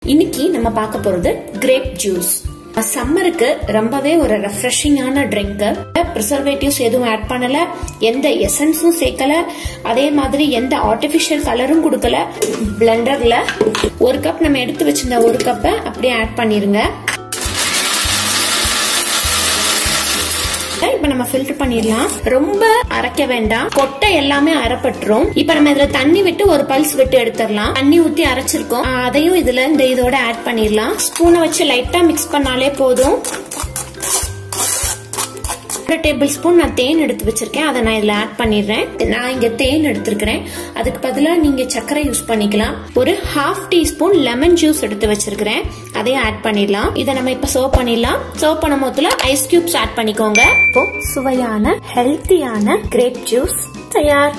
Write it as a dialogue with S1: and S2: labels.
S1: இன்னைக்கு நம்ம பார்க்க போறது கிரேப் ஜூஸ் சம்மருக்கு ரொம்பவே ஒரு ரெஃப்ரெஷிங்கான ட்ரிங்க் ப்ரிசர்வேட்டிவ்ஸ் எதுவும் ஆட் பண்ணல எந்த எசன்ஸும் சேர்க்கல அதே மாதிரி எந்த ஆர்டிபிஷியல் கலரும் கொடுக்கல பிளெண்டர்ல ஒரு கப் நம்ம எடுத்து வச்சிருந்த ஒரு கப்பை அப்படியே ஆட் பண்ணிருங்க இப்ப நம்ம ஃபில்டர் பண்ணிடலாம் ரொம்ப அரைக்க வேண்டாம் கொட்டை எல்லாமே அரைப்பட்டுரும் இப்ப நம்ம இதுல தண்ணி விட்டு ஒரு பல்ஸ் விட்டு எடுத்துடலாம் தண்ணி ஊத்தி அரைச்சிருக்கோம் அதையும் இதுல இந்த இதோட ஆட் பண்ணிடலாம் ஸ்பூனை வச்சு லைட்டா மிக்ஸ் பண்ணாலே போதும் ஒரு டேபிள் ஸ்பூன் நான் தேன் எடுத்து வச்சிருக்கேன் அதை நான் இதுல ஆட் பண்ணிடுறேன் நான் இங்க தேன் எடுத்திருக்கிறேன் அதுக்கு பதிலாக நீங்க சர்க்கரை யூஸ் பண்ணிக்கலாம் ஒரு ஹாஃப் டீஸ்பூன் லெமன் ஜூஸ் எடுத்து வச்சிருக்கிறேன் அதையும் ஆட் பண்ணிடலாம் இதை நம்ம இப்ப சர்வ் பண்ணிடலாம் சர்வ் பண்ணும் போதுல ஐஸ் கியூப்ஸ் ஆட் பண்ணிக்கோங்க இப்போ சுவையான ஹெல்த்தியான கிரேப் ஜூஸ் தயார்